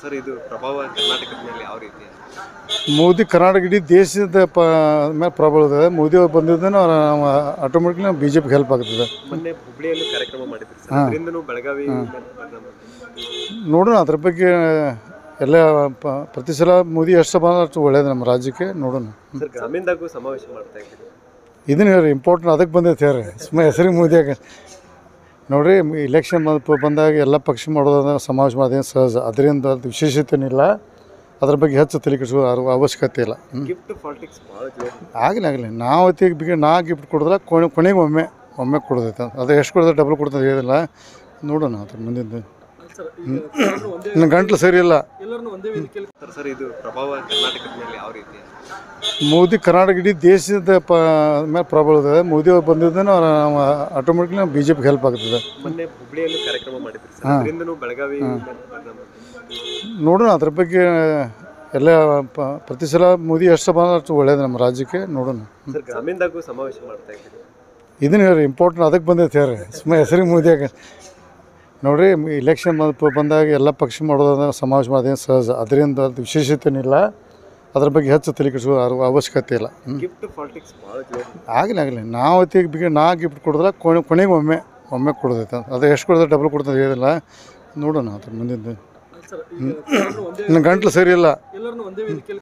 Sir ಇದು ಪ್ರಭಾವ ಕರ್ನಾಟಕದ ಮೇಲೆ ಯಾವ ರೀತಿ ಮೋದಿ ಕರ್ನಾಟಕ ಇಡೀ ದೇಶದ ಪ ಮೇಲೆ ಪ್ರಬಲ ಇದೆ ಮೋದಿ ಅವ್ರು ಬಂದಿದ್ದ ಆಟೋಮೆಟಿಕ್ಲಿ ಬಿ ಜೆ ಪಿಗೆ ಹೆಲ್ಪ್ ಆಗ್ತದೆ ಮೊನ್ನೆ ಹುಬ್ಳಿಯಲ್ಲೂ ಕಾರ್ಯಕ್ರಮ ಮಾಡಿದ್ರು ಸರ್ ಹಾ. ಅದರಿಂದನೂ ಬೆಳಗಾವಿ ಮೇಲೆ ಪರಿಣಾಮ ಬೀರುತ್ತೆ. ನೋಡೋಣ ಅದ್ರ ಬಗ್ಗೆ ಎಲ್ಲ ಪ ಪ್ರತಿ ಸಲ ಮೋದಿ ಎಷ್ಟು ಬಂದ್ರೆ ಅಷ್ಟು ಒಳ್ಳೇದು ನಮ್ಮ ರಾಜ್ಯಕ್ಕೆ ನೋಡೋಣ ಸರ್ ಗ್ರಾಮೀಣದಾಗೂ ಸಮಾವೇಶ ಮಾಡ್ತಾ ಇದ್ದೀವಿ ಇದನ್ನ ಹೇಳ್ರಿ ಇಂಪಾರ್ಟೆಂಟ್ ಅದಕ್ಕೆ ಬಂದೈತೆ ಹೇಳ್ರಿ ಸುಮ್ಮನೆ ಹೆಸರಿಗೆ ಮೋದಿಯಾಗ ನೋಡ್ರಿ ಇಲೆಕ್ಷನ್ ಬಂದ ಬಂದಾಗ ಎಲ್ಲ ಪಕ್ಷ ಮಾಡೋದಂದ್ರೆ ಸಮಾವೇಶ ಮಾಡೋದೇನು ಸಹಜ ಅದರಿಂದ ಅದು ವಿಶೇಷತೆನಿಲ್ಲ ಅದ್ರ ಬಗ್ಗೆ ಹೆಚ್ಚು ತಲೆ ಕೆಡಿಸೋ ಅವಶ್ಯಕತೆ ಇಲ್ಲ ಹ್ಮ್. ಗಿಫ್ಟ್ ಪಾಲಿಟಿಕ್ಸ್ ಭಾಳ ಜೋರು ಆಗಲಿ ಆಗಲಿ ನಾವು ಅತಿಗೆ ಬಿಗಿ ನಾ ಗಿಫ್ಟ್ ಕೊಡಿದ್ರೆ ಕೊನೆ ಕೊನೆಗೆ ಒಮ್ಮೆ ಒಮ್ಮೆ ಕೊಡೋದೈತೆ ಅದು ಎಷ್ಟು ಕೊಡಿದ್ರೆ ಡಬಲ್ ಕೊಡ್ತದೆ ಹೇಳಿಲ್ಲ ನೋಡೋಣ ಅದ್ರ ಮುಂದಿದ್ದು ಇನ್ನು ಗಂಟ್ಲು ಸರಿ ಇಲ್ಲ ಸರ್ ಸರ್ ಇದು ಪ್ರಭಾವ ಕರ್ನಾಟಕದ ಮೇಲೆ ಯಾವ ರೀತಿ ಮೋದಿ ಕರ್ನಾಟಕ ಇಡೀ ದೇಶದ ಪ ಮೇಲೆ ಪ್ರಬಲ ಇದೆ ಮೋದಿ ಅವ್ರು ಬಂದಿದ್ದ ಆಟೋಮೆಟಿಕ್ಲಿ ಬಿ ಜೆ ಪಿಗೆ ಹೆಲ್ಪ್ ಆಗ್ತದೆ ಮೊನ್ನೆ ಹುಬ್ಳಿಯಲ್ಲೂ ಕಾರ್ಯಕ್ರಮ ಮಾಡಿದ್ರು ಸರ್ ಹಾ. ಅದರಿಂದನೂ ಬೆಳಗಾವಿ ಮೇಲೆ ಪರಿಣಾಮ ಬೀರುತ್ತೆ. ನೋಡೋಣ ಅದ್ರ ಬಗ್ಗೆ ಎಲ್ಲ ಪ ಪ್ರತಿ ಸಲ ಮೋದಿ ಎಷ್ಟು ಬಂದ್ರೆ ಅಷ್ಟು ಒಳ್ಳೇದು ನಮ್ಮ ರಾಜ್ಯಕ್ಕೆ ನೋಡೋಣ ಸರ್ ಗ್ರಾಮೀಣದಾಗೂ ಸಮಾವೇಶ ಮಾಡ್ತಾ ಇದ್ದೀವಿ ಇದನ್ನ ಹೇಳ್ರಿ ಇಂಪಾರ್ಟೆಂಟ್ ಅದಕ್ಕೆ ಬಂದೈತೆ ಹೇಳ್ರಿ ಸುಮ್ಮನೆ ಹೆಸರಿಗೆ ಮೋದಿಯಾಗ ನೋಡ್ರಿ ಇಲೆಕ್ಷನ್ ಬಂದ ಬಂದಾಗ ಎಲ್ಲ ಪಕ್ಷ ಮಾಡೋದಂದ್ರೆ ಸಮಾವೇಶ ಮಾಡೋದೇನು ಸಹಜ ಅದರಿಂದ ಅದು ವಿಶೇಷತೆನಿಲ್ಲ ಅದ್ರ ಬಗ್ಗೆ ಹೆಚ್ಚು ತಲೆ ಕೆಡಿಸೋ ಅವಶ್ಯಕತೆ ಇಲ್ಲ ಹ್ಮ್. ಗಿಫ್ಟ್ ಪಾಲಿಟಿಕ್ಸ್ ಭಾಳ ಜೋರು ಆಗಲಿ ಆಗಲಿ ನಾವು ಅತಿಗೆ ಬಿಗಿ ನಾ ಗಿಫ್ಟ್ ಕೊಡಿದ್ರೆ ಕೊನೆ ಕೊನೆಗೆ ಒಮ್ಮೆ ಒಮ್ಮೆ ಕೊಡೋದೈತೆ ಅದು ಎಷ್ಟು ಕೊಡಿದ್ರೆ ಡಬಲ್ ಕೊಡ್ತದೆ ಹೇಳಿಲ್ಲ ನೋಡೋಣ ಅದ್ರ ಮುಂದಿದ್ದು ಇನ್ನು ಗಂಟ್ಲು ಸರಿ ಇಲ್ಲ